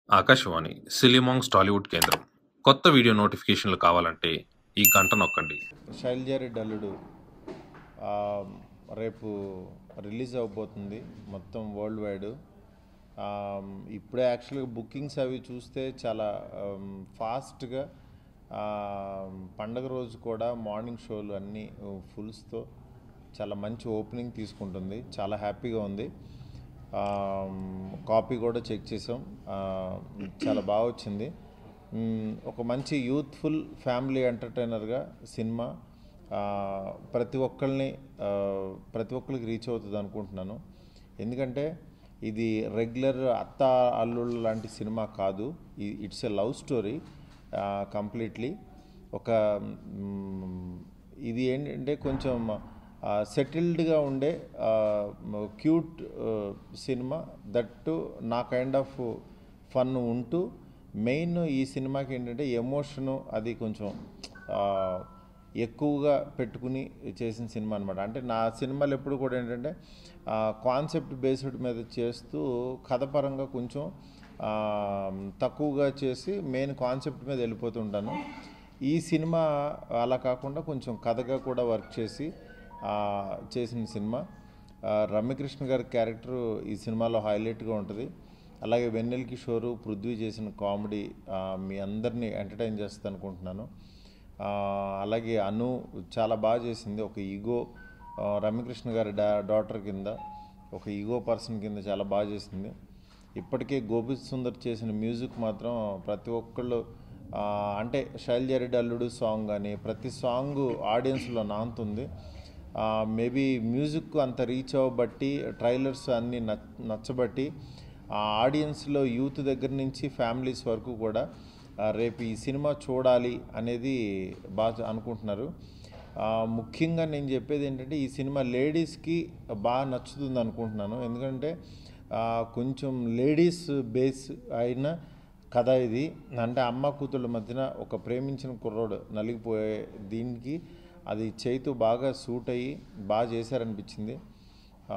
ఆకాశవాణి సిలిమాంగ్స్ టాలీవుడ్ కేంద్రం కొత్త వీడియో నోటిఫికేషన్లు కావాలంటే ఈ గంట నొక్కండి శైలజారెడ్డి అల్లుడు ఆ, రేపు రిలీజ్ అవబోతుంది మొత్తం వరల్డ్ వైడ్ ఆ, ఇప్పుడే యాక్చువల్గా బుకింగ్స్ అవి చూస్తే చాలా ఫాస్ట్గా పండగ రోజు కూడా మార్నింగ్ షోలు అన్నీ ఫుల్స్తో చాలా మంచి ఓపెనింగ్ తీసుకుంటుంది చాలా హ్యాపీగా ఉంది కాపీ కూడా చెక్ చేసాం ఆ, చాలా బాగా వచ్చింది మ్, ఒక మంచి యూత్ఫుల్ ఫ్యామిలీ ఎంటర్టైనర్గా సినిమా ఆ, ప్రతి ఒక్కరిని ఆ, ప్రతి ఒక్కరికి రీచ్ అవుతుంది అనుకుంటున్నాను ఎందుకంటే ఇది రెగ్యులర్ అత్త అల్లుళ్ళు లాంటి సినిమా కాదు it's a love story completely ఒక మ్, ఇది ఏంటంటే కొంచెం సెటిల్డ్గా ఉండే క్యూట్ సినిమా దట్టు నా కైండ్ ఆఫ్ ఫన్ ఉంటూ మెయిన్ ఈ సినిమాకి ఏంటంటే ఎమోషను అది కొంచెం ఆ, ఎక్కువగా పెట్టుకుని చేసిన సినిమా అనమాట అంటే నా సినిమాలు ఎప్పుడు కూడా ఏంటంటే కాన్సెప్ట్ బేస్డ్ మీద చేస్తూ కథపరంగా కొంచెం ఆ, తక్కువగా చేసి మెయిన్ కాన్సెప్ట్ మీద వెళ్ళిపోతుంటాను ఈ సినిమా అలా కాకుండా కొంచెం కథగా కూడా వర్క్ చేసి ఆ, చేసిన సినిమా ఆ, రమ్యకృష్ణ గారి క్యారెక్టర్ ఈ సినిమాలో హైలైట్గా ఉంటుంది అలాగే వెన్నెల కిషోరు పృథ్వీ చేసిన కామెడీ ఆ, మీ అందరినీ ఎంటర్టైన్ చేస్తుంది అనుకుంటున్నాను ఆ, అలాగే అను చాలా బాగా చేసింది ఒక ఈగో ఆ, రమ్యకృష్ణ గారి డా డాటర్ కింద ఒక ఈగో పర్సన్ కింద చాలా బాగా చేసింది ఇప్పటికే గోపి సుందర్ చేసిన మ్యూజిక్ మాత్రం ప్రతి ఒక్కళ్ళు ఆ, అంటే శైలజారెడ్డి అల్లుడు సాంగ్ కానీ ప్రతి సాంగ్ ఆడియన్స్లో నాంతుంది మేబీ మ్యూజిక్ అంత రీచ్ అవ్వబట్టి ట్రైలర్స్ అన్నీ నచ్ నచ్చబట్టి ఆ ఆడియన్స్లో యూత్ దగ్గర నుంచి ఫ్యామిలీస్ వరకు కూడా ఆ, రేపు ఈ సినిమా చూడాలి అనేది బాగా అనుకుంటున్నారు ఆ, ముఖ్యంగా నేను చెప్పేది ఏంటంటే ఈ సినిమా లేడీస్కి బాగా నచ్చుతుంది అనుకుంటున్నాను ఎందుకంటే ఆ, కొంచెం లేడీస్ బేస్ అయిన కథ ఇది అంటే అమ్మ కూతుళ్ళ మధ్యన ఒక ప్రేమించిన కుర్రోడు నలిగిపోయే దీనికి అది చేతు బాగా సూట్ అయ్యి బాగా చేశారనిపించింది ఆ,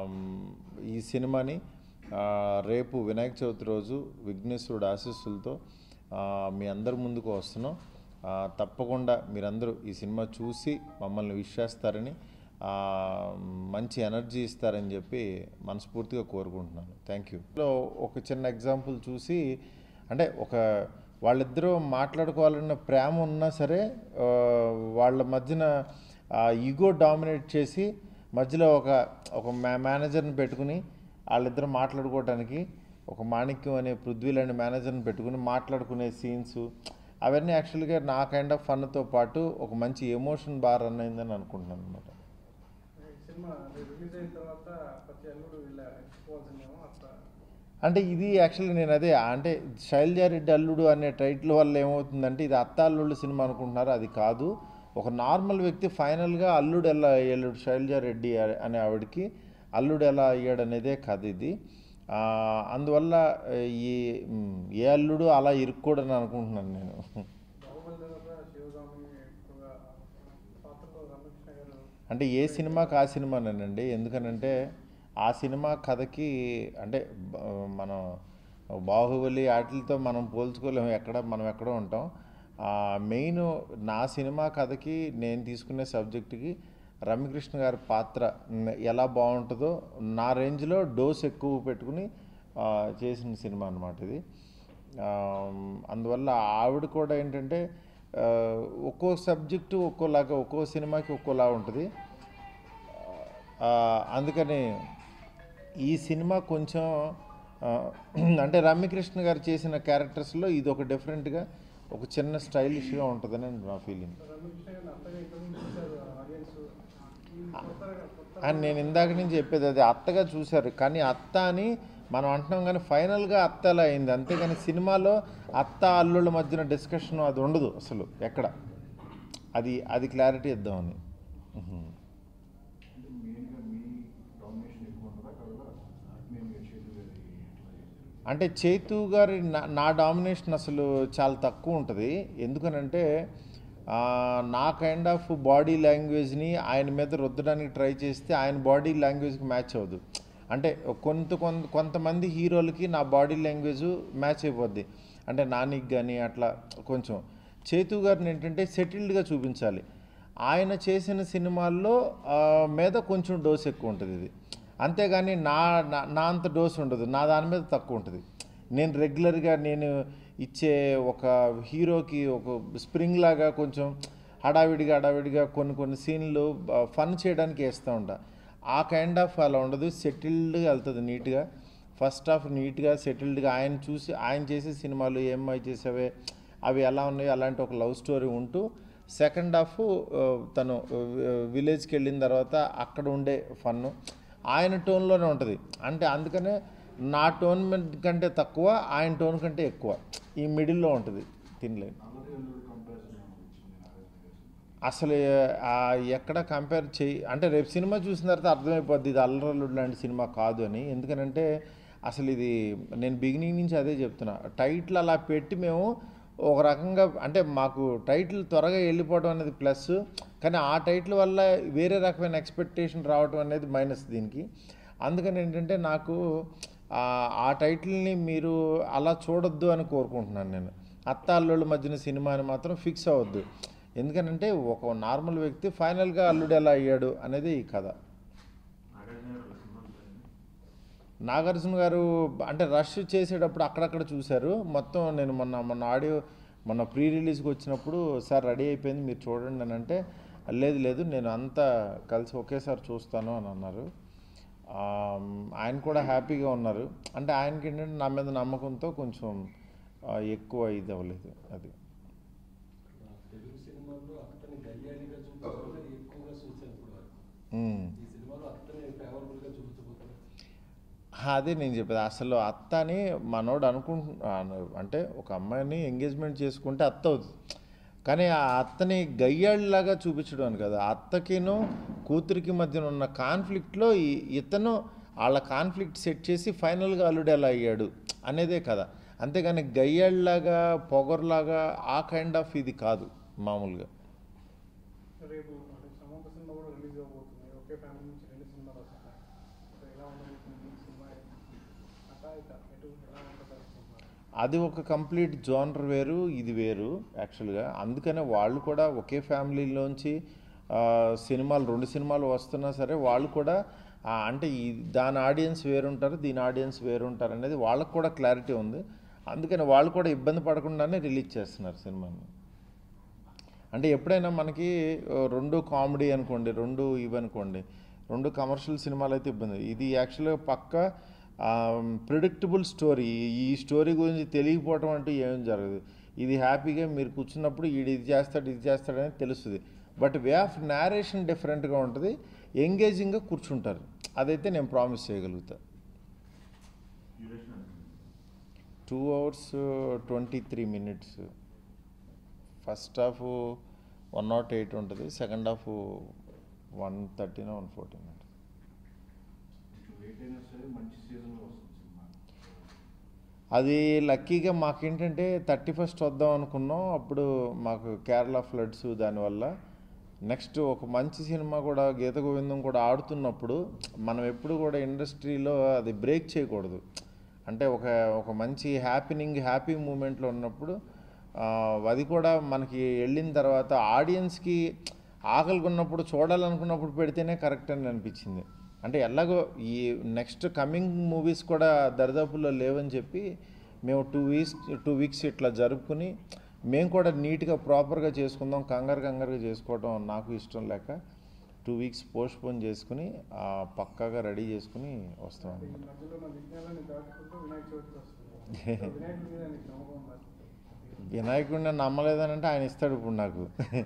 ఈ సినిమాని ఆ, రేపు వినాయక చవితి రోజు విఘ్నేశ్వరుడు ఆశీస్సులతో ఆ, మీ అందరి ముందుకు వస్తున్నాం ఆ, తప్పకుండా మీరందరూ ఈ సినిమా చూసి మమ్మల్ని విష్ చేస్తారని ఆ, మంచి ఎనర్జీ ఇస్తారని చెప్పి మనస్ఫూర్తిగా కోరుకుంటున్నాను థ్యాంక్ యూ ఒక చిన్న ఎగ్జాంపుల్ చూసి అంటే ఒక వాళ్ళిద్దరూ మాట్లాడుకోవాలన్న ప్రేమ ఉన్నా సరే ఆ, వాళ్ళ మధ్యన ఈగో డామినేట్ చేసి మధ్యలో ఒక ఒక మ్యా మేనేజర్ని పెట్టుకుని వాళ్ళిద్దరు మాట్లాడుకోవడానికి ఒక మాణిక్యం అనే పృథ్వీ లాంటి మేనేజర్ని పెట్టుకుని మాట్లాడుకునే సీన్స్ అవన్నీ యాక్చువల్గా నా కైండ్ ఆఫ్ ఫన్తో పాటు ఒక మంచి ఎమోషన్ బాగా రన్ అయిందని అనుకుంటున్నాను అనమాట ఈ సినిమా రిలీజ్ అయిన తర్వాత ప్రతి అల్లుడు ఇలా ఎక్కిపోవాల్సిందేమో అట్లా అంటే ఇది యాక్చువల్లీ నేను అదే అంటే శైలజారెడ్డి అల్లుడు అనే టైటిల్ వల్ల ఏమవుతుందంటే ఇది అత్త అల్లుడు సినిమా అనుకుంటున్నారు అది కాదు ఒక నార్మల్ వ్యక్తి ఫైనల్గా అల్లుడు ఎలా అయ్యాడు శైలజారెడ్డి అనే ఆవిడకి అల్లుడు ఎలా అయ్యాడు అనేదే కథ ఇది ఆ, అందువల్ల ఈ మ్, ఏ అల్లుడు అలా ఇరుక్కోడని అనుకుంటున్నాను నేను బాహుబలి తర్వాత శివగామి ఎక్కువగా పాత్రలో రమకృష్ణ గారు అంటే ఏ సినిమాకి ఆ సినిమానేనండి ఎందుకనంటే ఆ సినిమా కథకి అంటే బ- మనం బాహుబలి వాటితో మనం పోల్చుకోలేము ఎక్కడ మనం ఎక్కడో ఉంటాం మెయిన్ నా సినిమా కథకి నేను తీసుకునే సబ్జెక్టుకి రమ్యకృష్ణ గారి పాత్ర న- ఎలా బాగుంటుందో నా రేంజ్లో డోస్ ఎక్కువ పెట్టుకుని ఆ, చేసిన సినిమా అనమాట ఇది ఆ, అందువల్ల ఆవిడ కూడా ఏంటంటే ఆ, ఒక్కో సబ్జెక్టు ఒక్కోలాగా ఒక్కో సినిమాకి ఒక్కోలా ఉంటుంది ఆ, అందుకని ఈ సినిమా కొంచెం ఆ, అంటే రమ్యకృష్ణ గారు చేసిన క్యారెక్టర్స్లో ఇది ఒక డిఫరెంట్గా ఒక చిన్న స్టైలిష్గా ఉంటుందని నా ఫీలింగ్ రమకృష్ణ గారిని అంతగా ఇక్కడ నుంచి చూశారు ఆడియన్స్ ఈ కొత్తగా కొత్త అని నేను ఇందాక నుంచి చెప్పేది అది అత్తగా చూశారు కానీ అత్త అని మనం అంటున్నాం కానీ ఫైనల్గా అత్త అలా అయింది అంతేగాని సినిమాలో అత్త అల్లుళ్ళ మధ్యన డిస్కషన్ అది ఉండదు అసలు ఎక్కడ అది అది క్లారిటీ ఇద్దామని ఉహు. అంటే మెయిన్గా మీ డామినేషన్ ఎక్కువ ఉంటుందా కదా నేను మీరు చేతి గారి ఎట్లా చేశారు అంటే చైతు గారి నా నా డామినేషన్ అసలు చాలా తక్కువ ఉంటుంది ఎందుకనంటే ఆ, నా కైండ్ ఆఫ్ బాడీ లాంగ్వేజ్ని ఆయన మీద రుద్దడానికి ట్రై చేస్తే ఆయన బాడీ లాంగ్వేజ్కి మ్యాచ్ అవ్వదు అంటే కొంత కొంత కొంతమంది హీరోలకి నా బాడీ లాంగ్వేజ్ మ్యాచ్ అయిపోద్ది అంటే నానికి కానీ అట్లా కొంచెం చేతు గారిని ఏంటంటే సెటిల్డ్గా చూపించాలి ఆయన చేసిన సినిమాల్లో ఆ, మీద కొంచెం డోస్ ఎక్కువ ఉంటుంది ఇది అంతేగాని నా నా- నా అంత డోస్ ఉండదు నా దాని మీద తక్కువ ఉంటుంది నేను రెగ్యులర్గా నేను ఇచ్చే ఒక హీరోకి ఒక స్ప్రింగ్ లాగా కొంచెం హడావిడిగా హడావిడిగా కొన్ని కొన్ని సీన్లు ఫన్ చేయడానికి వేస్తూ ఉంటా ఆ కైండ్ ఆఫ్ అలా ఉండదు సెటిల్డ్గా వెళ్తుంది నీట్గా ఫస్ట్ హాఫ్ నీట్గా సెటిల్డ్గా ఆయన చూసి ఆయన చేసే సినిమాలు ఏమై చేసేవే అవి ఎలా ఉన్నాయో అలాంటి ఒక లవ్ స్టోరీ ఉంటూ సెకండ్ హాఫ్ తను విలేజ్కి వెళ్ళిన తర్వాత అక్కడ ఉండే ఫన్ ఆయన టోన్లోనే ఉంటుంది అంటే అందుకనే నా టోన్ కంటే తక్కువ ఆయన టోన్ కంటే ఎక్కువ ఈ మిడిల్లో ఉంటుంది తినలేదు అల్లరి అల్లుడు కంపారిజన్ అనిపించింది నాగార్జున గారి సినిమా అసలు ఆ ఎక్కడ కంపేర్ చేయి అంటే రేపు సినిమా చూసిన తర్వాత అర్థమైపోద్ది ఇది అల్లరల్లుడు లాంటి సినిమా కాదు అని ఎందుకనంటే అసలు ఇది నేను బిగినింగ్ నుంచి అదే చెప్తున్నా టైటిల్ అలా పెట్టి మేము ఒక రకంగా అంటే మాకు టైటిల్ త్వరగా వెళ్ళిపోవడం అనేది ప్లస్ కానీ ఆ టైటిల్ వల్ల వేరే రకమైన ఎక్స్పెక్టేషన్ రావడం అనేది మైనస్ దీనికి అందుకని ఏంటంటే నాకు ఆ- ఆ టైటిల్ని మీరు అలా చూడొద్దు అని కోరుకుంటున్నాను నేను అత్త అల్లుళ్ళ మధ్యన సినిమా అని మాత్రం ఫిక్స్ అవ్వద్దు ఎందుకనంటే ఒక నార్మల్ వ్యక్తి ఫైనల్గా అల్లుడు ఎలా అయ్యాడు అనేది ఈ కథ నాగార్జున గారు అంటే రష్ చేసేటప్పుడు అక్కడక్కడ చూశారు మొత్తం నేను మొన్న మొన్న ఆడియో మొన్న ప్రీ రిలీజ్కి వచ్చినప్పుడు సార్ రెడీ అయిపోయింది మీరు చూడండి అని అంటే లేదు లేదు నేను అంతా కలిసి ఒకేసారి చూస్తాను అని అన్నారు ఆ, ఆయన కూడా హ్యాపీగా ఉన్నారు అంటే ఆయనకి ఏంటంటే నా మీద నమ్మకంతో కొంచెం ఆ, ఎక్కువ ఇది అవ్వలేదు అది తెలుగు సినిమాల్లో అత్తని గయ్యాళిగా చూపించడం ఎక్కువగా చూశాను ఇప్పుడు వరకు. ఉమ్. ఈ సినిమాలో అత్తని ఫేవరబుల్గా చూపించబోతున్నారు అదే నేను చెప్పేది అసలు అత్త అని మనోడు అనుకుంటు అంటే ఒక అమ్మాయిని ఎంగేజ్మెంట్ చేసుకుంటే అత్త అవుతుంది కానీ ఆ అత్తని గయ్యాళ్ళలాగా చూపించడం అని కదా అత్తకిను కూతురికి మధ్యన ఉన్న కాన్ఫ్లిక్ట్లో ఈ- ఇతను వాళ్ళ కాన్ఫ్లిక్ట్ సెట్ చేసి ఫైనల్గా అల్లుడు ఎలా అయ్యాడు అనేదే కదా అంతేగాని గయ్యాళ్ళలాగా పొగర్లాగా ఆ కైండ్ ఆఫ్ ఇది కాదు మామూలుగా రేపు అంటే సమంత సినిమా కూడా రిలీజ్ అవబోతుంది ఒకే ఫ్యామిలీ నుంచి రెండు సినిమాలు వస్తున్నాయి సో ఎలా ఉండబోతుంది ఈ సినిమా అట్లా ఇక ఎటు ఎలా ఉంటుంది అనుకుంటున్నారు అది ఒక కంప్లీట్ జోనర్ వేరు ఇది వేరు యాక్చువల్గా అందుకనే వాళ్ళు కూడా ఒకే ఫ్యామిలీలోంచి ఆ, సినిమాలు రెండు సినిమాలు వస్తున్నా సరే వాళ్ళు కూడా ఆ, అంటే ఈ దాని ఆడియన్స్ వేరుంటారు దీని ఆడియన్స్ వేరుంటారు అనేది వాళ్ళకు కూడా క్లారిటీ ఉంది అందుకని వాళ్ళు కూడా ఇబ్బంది పడకుండానే రిలీజ్ చేస్తున్నారు సినిమాని అంటే ఎప్పుడైనా మనకి ఆ, రెండు కామెడీ అనుకోండి రెండు ఇవి అనుకోండి రెండు కమర్షియల్ సినిమాలు అయితే ఇబ్బంది ఇది యాక్చువల్గా పక్క ప్రిడిక్టబుల్ స్టోరీ ఈ స్టోరీ గురించి తెలియకపోవటం అంటూ ఏం జరగదు ఇది హ్యాపీగా మీరు కూర్చున్నప్పుడు ఈడు ఇది చేస్తాడు ఇది చేస్తాడని తెలుస్తుంది బట్ వే ఆఫ్ నేరేషన్ డిఫరెంట్గా ఉంటుంది ఎంగేజింగ్గా కూర్చుంటారు అదైతే నేను ప్రామిస్ చేయగలుగుతా two hours twenty three minutes first half one not eight ఉంటుంది second half one thirteen one fourteen ఉంటుంది కొంచెం లేట్ అయినా సరే మంచి సీజన్లో వస్తుంది సినిమా అది లక్కీగా మాకేంటంటే థర్టీ ఫస్ట్ వద్దాం అనుకున్నాం అప్పుడు మాకు కేరళ ఫ్లడ్స్ దానివల్ల నెక్స్ట్ ఒక మంచి సినిమా కూడా గీత గోవిందం కూడా ఆడుతున్నప్పుడు మనం ఎప్పుడు కూడా ఇండస్ట్రీలో అది బ్రేక్ చేయకూడదు అంటే ఒక ఒక మంచి హ్యాపీనింగ్ హ్యాపీ మూమెంట్లో ఉన్నప్పుడు ఆ, అది కూడా మనకి వెళ్ళిన తర్వాత ఆడియన్స్కి ఆకలిగా ఉన్నప్పుడు చూడాలనుకున్నప్పుడు పెడితేనే కరెక్ట్ అని అనిపించింది అంటే ఎలాగో ఈ నెక్స్ట్ కమింగ్ మూవీస్ కూడా దరిదాపుల్లో లేవని చెప్పి మేము టూ వీక్స్ టూ వీక్స్ ఇట్లా జరుపుకుని మేము కూడా నీట్గా ప్రాపర్గా చేసుకుందాం కంగారు కంగారుగా చేసుకోవడం నాకు ఇష్టం లేక టూ వీక్స్ పోస్ట్పోన్ చేసుకుని ఆ, పక్కాగా రెడీ చేసుకుని వస్తాం ఈ అన్నమాట మధ్యలో ఉన్న విఘ్నాలని దాటుకుంటూ వినాయక చవితికి వస్తుంది సో వినాయకుడి మీద నీకు నమ్మకం ఉందా వినాయకుడిని నమ్మలేదని అంటే ఆయన ఇస్తాడు ఇప్పుడు నాకు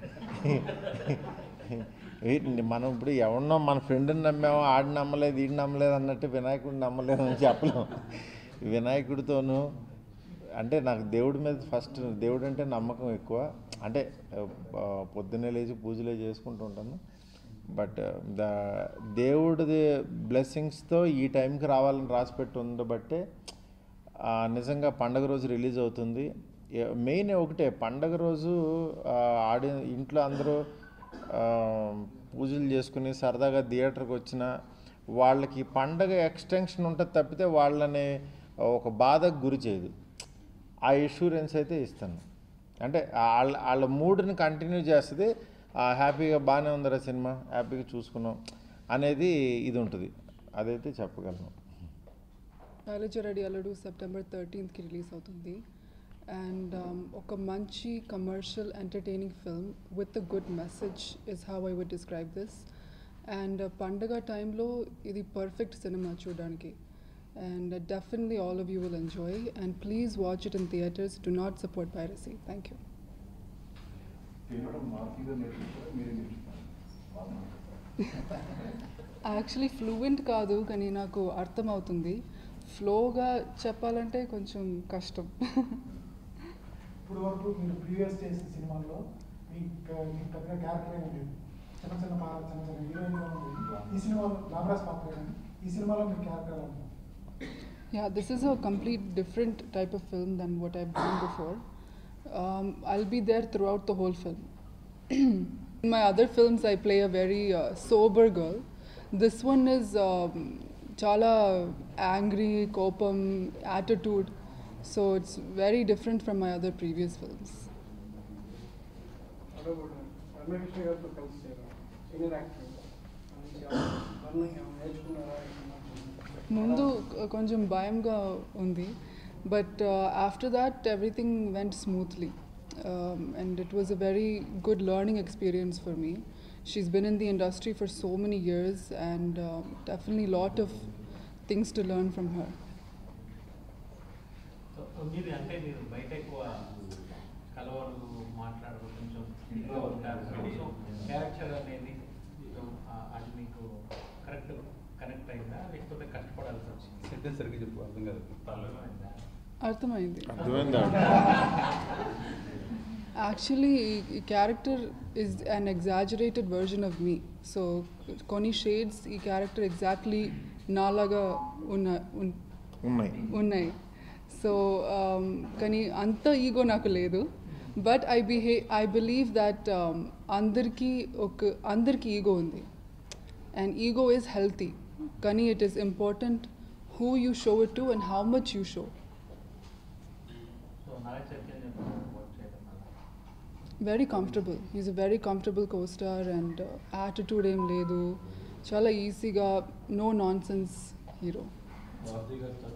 ఏ- మనం ఇప్పుడు ఎవరినో మన ఫ్రెండ్ని నమ్మాము ఆడిని నమ్మలేదు ఈడిని నమ్మలేదు అన్నట్టు వినాయకుడిని నమ్మలేదు అని చెప్పలేం వినాయకుడితోనూ అంటే నాకు దేవుడి మీద ఫస్ట్ దేవుడు అంటే నమ్మకం ఎక్కువ అంటే ఆ, పొద్దున్నే లేచి పూజలే చేసుకుంటూ ఉంటాను బట్ ద దేవుడిది బ్లెస్సింగ్స్తో ఈ టైంకి రావాలని రాసిపెట్టి ఉండబట్టే ఆ, నిజంగా పండగ రోజు రిలీజ్ అవుతుంది ఏ- మెయిన్ ఒకటే పండగ రోజు ఆ, ఆడి ఇంట్లో అందరూ ఆ, పూజలు చేసుకుని సరదాగా థియేటర్కి వచ్చిన వాళ్ళకి పండగ ఎక్స్టెన్షన్ ఉంటుంది తప్పితే వాళ్ళని ఒక బాధకు గురి చేయదు ఆ ఇన్సూరెన్స్ అయితే ఇస్తాను అంటే వాళ్ళ వాళ్ళ మూడ్ని కంటిన్యూ చేస్తుంది ఆ హ్యాపీగా బాగానే ఉందిరా సినిమా హ్యాపీగా చూసుకున్నాం అనేది ఇది ఉంటుంది అదైతే చెప్పగలను అలజరడి అలడు సెప్టెంబర్ థర్టీన్త్కి రిలీజ్ అవుతుంది అండ్ ఒక మంచి commercial entertaining film with a good message is how I would describe this and పండగ టైంలో ఇది పర్ఫెక్ట్ సినిమా చూడడానికి and definitely all of you will enjoy and please watch it in theatres do not support piracy thank you తినడం మాఫీగా నేర్చుకుంటారా మీరే నేర్చుకున్నారు బాగా యాక్చువల్లీ ఫ్లూయెంట్ కాదు కానీ నాకు అర్థమవుతుంది ఫ్లోగా చెప్పాలంటే కొంచెం కష్టం ఇప్పుడు వరకు మీరు ప్రీవియస్ చేసిన సినిమాల్లో మీకు మీకు పెద్దగా క్యారెక్టర్ ఏమి లేదు చిన్న చిన్న పా- చిన్న చిన్న హీరోయిన్గా ఉంది ఈ సినిమాలో లాభరాజ్ పాత్ర కానీ ఈ సినిమాలో మీ క్యారెక్టర్ ఎలా ఉంది Yeah, this is a complete different type of film than what I've done before. Um, I'll be there throughout the whole film. In my other films, I play a very uh, sober girl. This one is um, chala angry, kopam, attitude. So it's very different from my other previous films. Ramesh గారితో కలిసి చేయడం senior actor నుంచి అన్నీ నేర్చుకున్నారా ముందు కొ- కొంచెం భయంగా ఉంది but after that everything went smoothly and it was a very good learning experience for me she's been in the industry for so many years and definitely lot of things to learn from her so మీరు అంటే మీరు బయట ఎక్కువ కలవరు మాట్లాడరు కొంచెం ఇంట్లో ఉంటారు సో క్యారెక్టర్ అనేది ఆ, అది మీకు కరెక్ట్ కనెక్ట్ అయిందా లేకపోతే కష్టపడాల్సి వచ్చింది సెంటెన్స్ సరిగ్గా చెప్పు అర్థం కాదు అర్థమైందా? అర్థమైంది అర్థమైందా యాక్చువల్లీ ఈ character is an exaggerated version of me so కొన్ని షేడ్స్ ఈ క్యారెక్టర్ ఎగ్జాక్ట్లీ నాలాగా ఉన్న ఉన్- ఉన్నాయి ఉన్నాయి సో కానీ అంత ఈగో నాకు లేదు but I behave I believe that అందరికీ ఒక అందరికీ ఈగో ఉంది అండ్ ఈగో ఈజ్ హెల్తీ కానీ it is important who you show it to and how much you show so Naga Chaitanya work చేయడం వల్ల very comfortable is a very comfortable costar and attitude ఏం లేదు చాలా ఈజీగా no nonsense hero Vasi గారితో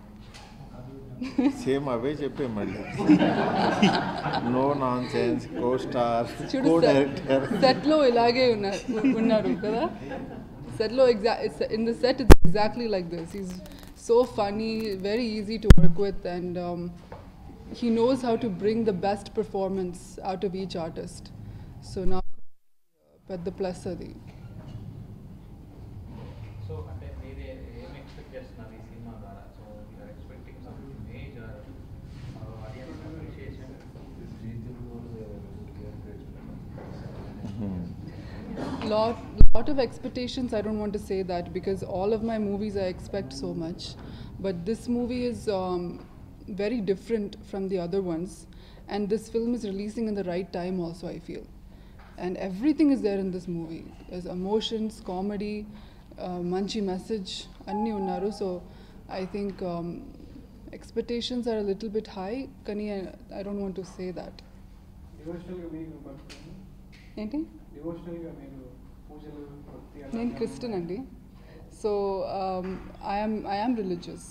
same అవే చెప్పే మళ్ళీ no nonsense costar చూడు కో సెట్ డైరెక్టర్ సెట్లో ఇలాగే ఉన్నారు ఉన్నారు కదా సెట్లో ఎగ్జా in the set it's exactly like this is so funny very easy to work with and he knows how to bring the best performance out of each artist so నాకు పెద్ద plus అది సో అంటే మీరు ఏ- ఏం expect చేస్తున్నారు ఈ సినిమా ద్వారా so you're expecting some image or audience appreciation lot lot of expectations i don't want to say that because all of my movies i expect so much but this movie is um, very different from the other ones and this film is releasing in the right time also i feel and everything is there in this movie there's emotions comedy uh, manchi message anni unnaru so i think um, expectations are a little bit high kani I, I don't want to say that డివోషనల్గా మీకు భక్తి ఏంటి డివోషనల్గా మీరు పూజలు భక్తి అలా నేను Christian అండి so I'm I'm religious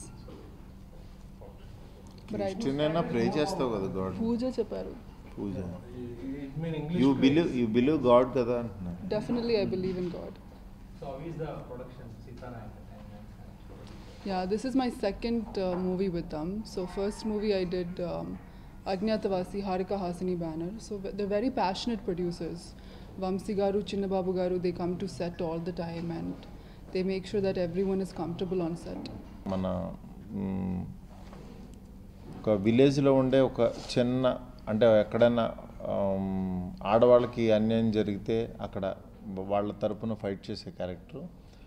Christian అయినా ప్రే చేస్తావు కదా గాడ్ పూజ చెప్పారు పూజ it mean you English believe you believe God కదా అంటున్నా definitely I believe in God so how is the production Sithara entertainment Yeah, this is my second uh, movie with them. So first movie I did um, Agnatavasi Harika Hasani banner. So v- they're very passionate producers. Vamsi Garu, Chinnababu Garu, they come to set all the time and they make sure that everyone is comfortable on set. మన మ్, ఒక విలేజ్లో ఉండే ఒక చిన్న అంటే ఎక్కడైనా ఆమ్, ఆడవాళ్ళకి అన్యాయం జరిగితే అక్కడ వాళ్ళ తరపున ఫైట్ చేసే క్యారెక్టరు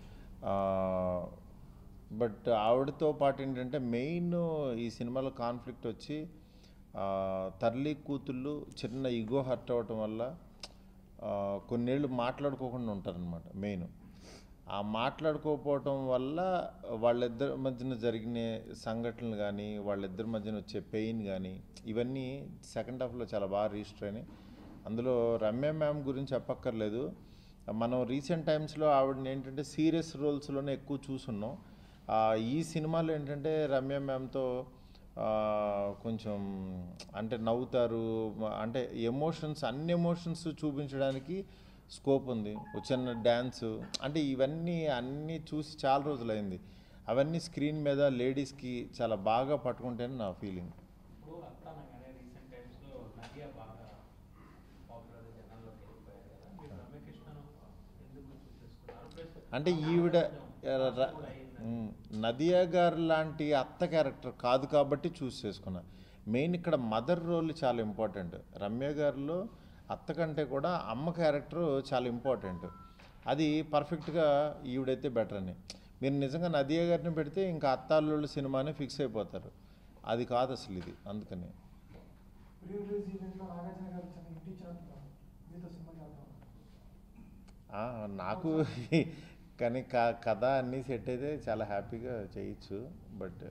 బట్ ఆవిడతో పాటు ఏంటంటే మెయిన్ ఈ సినిమాలో కాన్ఫ్లిక్ట్ వచ్చి ఆ, తల్లి కూతుళ్ళు చిన్న ఈగో హర్ట్ అవ్వటం వల్ల ఆ, కొన్నేళ్ళు మాట్లాడుకోకుండా ఉంటారనమాట మెయిన్ ఆ మాట్లాడుకోకపోవటం వల్ల వాళ్ళిద్దరి మధ్యన జరిగిన సంఘటనలు కానీ వాళ్ళిద్దరి మధ్యన వచ్చే పెయిన్ కానీ ఇవన్నీ సెకండ్ హాఫ్లో చాలా బాగా రిజిస్టర్ అయినాయి అందులో రమ్య మ్యామ్ గురించి చెప్పక్కర్లేదు మనం రీసెంట్ టైమ్స్లో ఆవిడని ఏంటంటే సీరియస్ రోల్స్లోనే ఎక్కువ చూసున్నాం ఆ, ఈ సినిమాలో ఏంటంటే రమ్య మ్యామ్తో ఆ, కొంచెం అంటే నవ్వుతారు మ- అంటే ఎమోషన్స్ అన్ని ఎమోషన్స్ చూపించడానికి స్కోప్ ఉంది వచ్చిన డ్యాన్స్ అంటే ఇవన్నీ అన్నీ చూసి చాలా రోజులైంది అవన్నీ స్క్రీన్ మీద లేడీస్కి చాలా బాగా పట్టుకుంటేనే నా ఫీలింగ్ ఇప్పుడు అత్తానగానే రీసెంట్ టైమ్స్లో నదియా బాగా పాపులర్ జనాల్లోకి వెళ్ళిపోయారు కదా మీరు రమ్యకృష్ణను ఎందుకు చూస్ చేసుకున్నారు ప్లస్ అంటే ఈవిడ ర- ఉమ్, నదియా గారు లాంటి అత్త క్యారెక్టర్ కాదు కాబట్టి చూస్ చేసుకున్నా మెయిన్ ఇక్కడ మదర్ రోల్ చాలా ఇంపార్టెంట్ రమ్య గారిలో అత్త కంటే కూడా అమ్మ క్యారెక్టర్ చాలా ఇంపార్టెంట్ అది పర్ఫెక్ట్గా ఈవిడైతే బెటర్ అని మీరు నిజంగా నదియా గారిని పెడితే ఇంకా అత్తాళ్ళు సినిమానే ఫిక్స్ అయిపోతారు అది కాదు అసలు ఇది అందుకని ప్రీ రిలీజ్ ఈవెంట్లో నాగార్జున గారు చిన్న ఇంటి ఇచ్చినట్టు మీతో సినిమా చేద్దాం ఆ, నాకు కానీ క కథ అన్నీ సెట్ అయితే చాలా హ్యాపీగా చేయొచ్చు బట్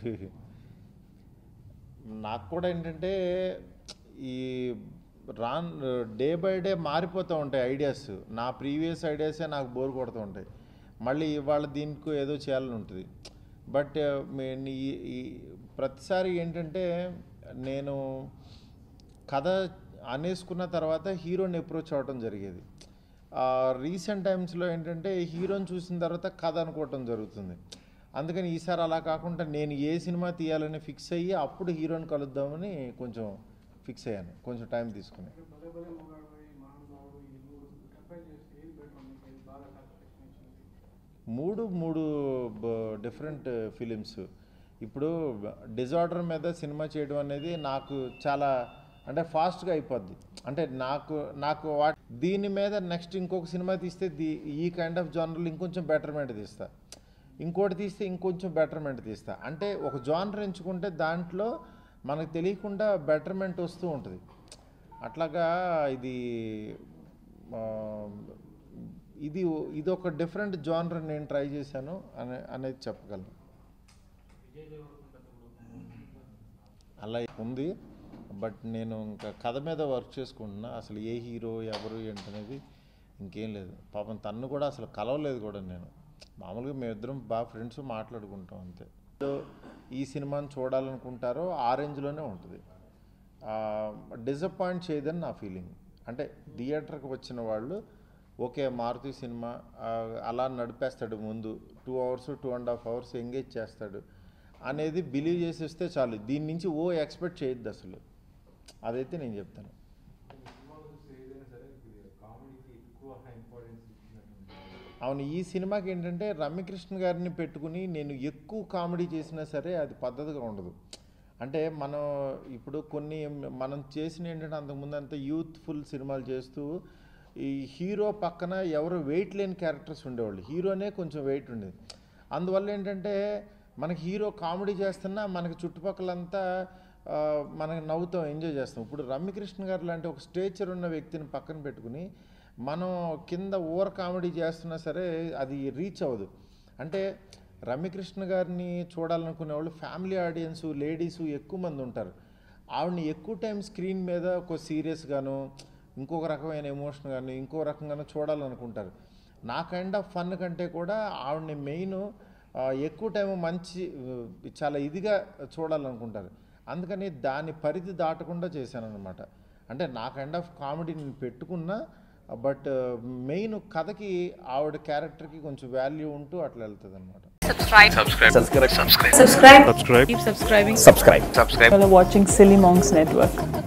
నాకు కూడా ఏంటంటే ఈ రాన్ డే బై డే మారిపోతూ ఉంటాయి ఐడియాస్ నా ప్రీవియస్ ఐడియాసే నాకు బోర్ కొడుతూ ఉంటాయి మళ్ళీ ఇవాళ దీనికి ఏదో చేయాలని ఉంటుంది బట్ మీ- ఈ- ఈ ప్రతిసారి ఏంటంటే నేను కథ అనేసుకున్న తర్వాత హీరోని అప్రోచ్ అవ్వడం జరిగేది రీసెంట్ టైమ్స్లో ఏంటంటే హీరోని చూసిన తర్వాత కథ అనుకోవటం జరుగుతుంది అందుకని ఈసారి అలా కాకుండా నేను ఏ సినిమా తీయాలని ఫిక్స్ అయ్యి అప్పుడు హీరోని కలుద్దామని కొంచెం ఫిక్స్ అయ్యాను కొంచెం టైం తీసుకుని భలే భలే మొగాడు మహానుభావుడు ఈ మూడు కంపేర్ చేస్తే ఏది బెటర్ ఉంది ఏది బాగా సాటిస్ఫాక్షన్ ఇచ్చింది మూడు మూడు డిఫరెంట్ ఫిలిమ్స్ ఇప్పుడు డిజార్డర్ మీద సినిమా చేయడం అనేది నాకు చాలా అంటే ఫాస్ట్గా అయిపోద్ది అంటే నాకు నాకు వా దీని మీద నెక్స్ట్ ఇంకొక సినిమా తీస్తే దీ ఈ కైండ్ ఆఫ్ జానర్లు ఇంకొంచెం బెటర్మెంట్ తీస్తా ఇంకోటి తీస్తే ఇంకొంచెం బెటర్మెంట్ తీస్తా అంటే ఒక జానర్ ఎంచుకుంటే దాంట్లో మనకు తెలియకుండా బెటర్మెంట్ వస్తూ ఉంటుంది అట్లాగా ఇది ఆ, ఇది ఇది ఒక డిఫరెంట్ జానర్ నేను ట్రై చేశాను అనే అనేది చెప్పగలను విజయ్ దేవరకొండతో కూడా అలా ఉంది బట్ నేను ఇంకా కథ మీద వర్క్ చేసుకుంటున్నా అసలు ఏ హీరో ఎవరు ఏంటనేది ఇంకేం లేదు పాపం తన్ను కూడా అసలు కలవలేదు కూడా నేను మామూలుగా మేమిద్దరం బాగా ఫ్రెండ్స్ మాట్లాడుకుంటాం అంతే సో ఈ సినిమాని చూడాలనుకుంటారో ఆ రేంజ్లోనే ఉంటుంది డిసప్పాయింట్ చేయదని నా ఫీలింగ్ అంటే థియేటర్కి వచ్చిన వాళ్ళు ఓకే మారుతి సినిమా ఆ, అలా నడిపేస్తాడు ముందు two hours two and half hours engage చేస్తాడు అనేది బిలీవ్ చేసి వస్తే చాలు దీని నుంచి ఓ ఎక్స్పెక్ట్ చేయొద్దు అసలు అదైతే నేను చెప్తాను అవును ఈ సినిమాకి ఏంటంటే రమ్యకృష్ణ గారిని పెట్టుకుని నేను ఎక్కువ కామెడీ చేసినా సరే అది పద్ధతిగా ఉండదు అంటే మనం ఇప్పుడు కొన్ని మనం చేసిన ఏంటంటే అంతకుముందు అంతా యూత్ఫుల్ సినిమాలు చేస్తూ ఈ హీరో పక్కన ఎవరు వెయిట్ లేని క్యారెక్టర్స్ ఉండేవాళ్ళు హీరోనే కొంచెం వెయిట్ ఉండేది అందువల్ల ఏంటంటే మనకి హీరో కామెడీ చేస్తున్నా మనకి చుట్టుపక్కలంతా ఆ, మనకి నవ్వుతాం ఎంజాయ్ చేస్తాం ఇప్పుడు రమ్యకృష్ణ గారు లాంటి ఒక స్టేచర్ ఉన్న వ్యక్తిని పక్కన పెట్టుకుని మనం కింద ఓవర్ కామెడీ చేస్తున్నా సరే అది రీచ్ అవ్వదు అంటే రమ్యకృష్ణ గారిని చూడాలనుకునే వాళ్ళు ఫ్యామిలీ ఆడియన్స్ లేడీస్ ఎక్కువ మంది ఉంటారు ఆవిడని ఎక్కువ టైం స్క్రీన్ మీద ఒక సీరియస్గాను ఇంకొక రకమైన ఎమోషన్ కానీ ఇంకో రకంగానూ చూడాలనుకుంటారు నా కైండ్ ఆఫ్ ఫన్ కంటే కూడా ఆవిడని మెయిన్ ఎక్కువ టైం మంచి ఆ, చాలా ఇదిగా చూడాలనుకుంటారు అందుకని దాని పరిధి దాటకుండా చేశాను అనమాట అంటే నా కైండ్ ఆఫ్ కామెడీ నేను పెట్టుకున్నా బట్ మెయిన్ కథకి ఆవిడ క్యారెక్టర్కి కొంచెం వాల్యూ ఉంటూ అట్లా వెళ్తుంది అనమాట subscribe subscribe subscribe subscribe subscribe keep subscribing subscribe subscribe subscribe while watching silly monks network